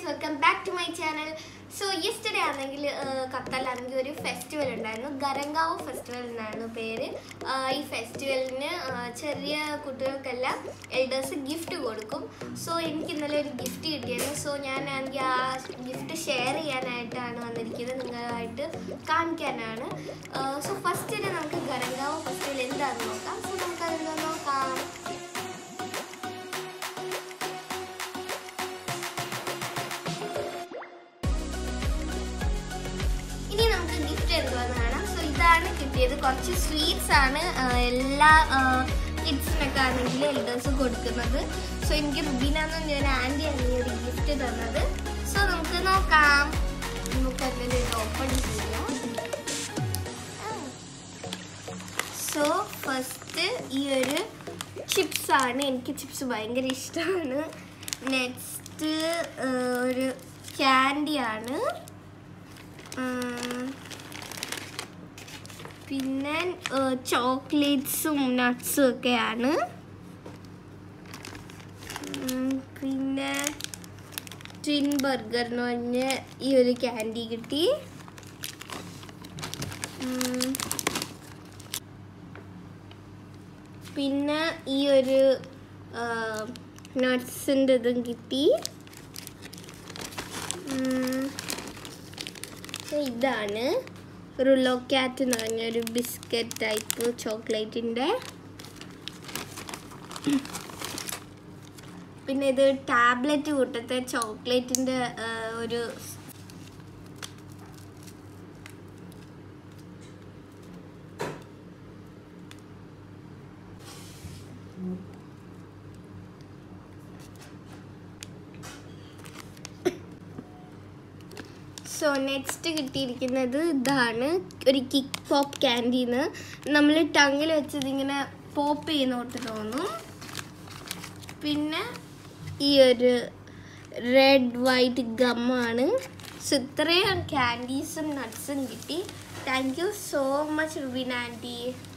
guys welcome back to my channel so yesterday ആണെങ്കിൽ ഖത്തറിലാണെങ്കിൽ ഒരു ഫെസ്റ്റിവൽ ഉണ്ടായിരുന്നു ഗരങ്കാവ് ഫെസ്റ്റിവൽ എന്നായിരുന്നു പേര് ആ, ഈ ഫെസ്റ്റിവലിന് ചെറിയ കുട്ടികൾക്കെല്ലാം എൽഡേഴ്സ് ഗിഫ്റ്റ് കൊടുക്കും സോ എനിക്ക് ഇന്നലെ ഒരു ഗിഫ്റ്റ് കിട്ടിയായിരുന്നു സോ ഞാൻ ആണെങ്കിൽ ആ ഗിഫ്റ്റ് ഷെയർ ചെയ്യാനായിട്ടാണ് വന്നിരിക്കുന്നത് നിങ്ങളായിട്ട് കാണിക്കാനാണ് സോ ഫസ്റ്റ് തന്നെ നമുക്ക് ഗരങ്കാവ് ഫെസ്റ്റിവൽ എന്താണെന്ന് നോക്കാം സോ നമുക്കതൊന്ന് നോക്കാം ഇനി നമുക്ക് ഗിഫ്റ്റ് എന്തുവാന്ന് കാണാം സോ ഇതാണ് കിട്ടിയത് കുറച്ച് സ്വീറ്റ്സ് ആണ് ആ, എല്ലാ കിഡ്സിനൊക്കെ ആണെങ്കിൽ എൽഡേഴ്സ് കൊടുക്കുന്നത് സോ എനിക്ക് റുബീനാന്ന് ഞാൻ ആൻറ്റിയാണ് ഈ ഒരു ഗിഫ്റ്റ് തന്നത് സോ നമുക്ക് നോക്കാം നമുക്ക് അങ്ങനെ ഓപ്പൺ ചെയ്യാം സോ ഫസ്റ്റ് ഈ ഒരു ചിപ്സ് ആണ് എനിക്ക് ചിപ്സ് ഭയങ്കര ഇഷ്ടമാണ് നെക്സ്റ്റ് ഒരു ക്യാൻഡിയാണ് പിന്നെ ചോക്ലേറ്റ്സും നട്ട്സും ഒക്കെയാണ് ഉം, പിന്നെ ട്വിൻ ബർഗർ എന്ന് പറഞ്ഞ ഈ ഒരു ക്യാൻഡി കിട്ടി ഉം, പിന്നെ ഈ ഒരു നട്ട്സിൻ്റെ ഇതും കിട്ടി ഉം, ഇതാണ് റുലോ ക്യാറ്റ് എന്ന് പറഞ്ഞൊരു ബിസ്ക്കറ്റ് ടൈപ്പ് ചോക്ലേറ്റിൻ്റെ പിന്നെ ഇത് ടാബ്ലറ്റ് കൂട്ടത്തെ ചോക്ലേറ്റിൻ്റെ ഒരു സോ നെക്സ്റ്റ് കിട്ടിയിരിക്കുന്നത് ഇതാണ് ഒരു കിക്ക് പോപ്പ് ക്യാൻഡീന്ന് നമ്മൾ ടങ്ങിൽ വെച്ചത് ഇങ്ങനെ പോപ്പ് ചെയ്യുന്നോട്ട് തോന്നും പിന്നെ ഈ ഒരു റെഡ് വൈറ്റ് ഗമ്മാണ് സോ ഇത്രയും ക്യാൻഡീസും നട്ട്സും കിട്ടി thank you so much Rubin anti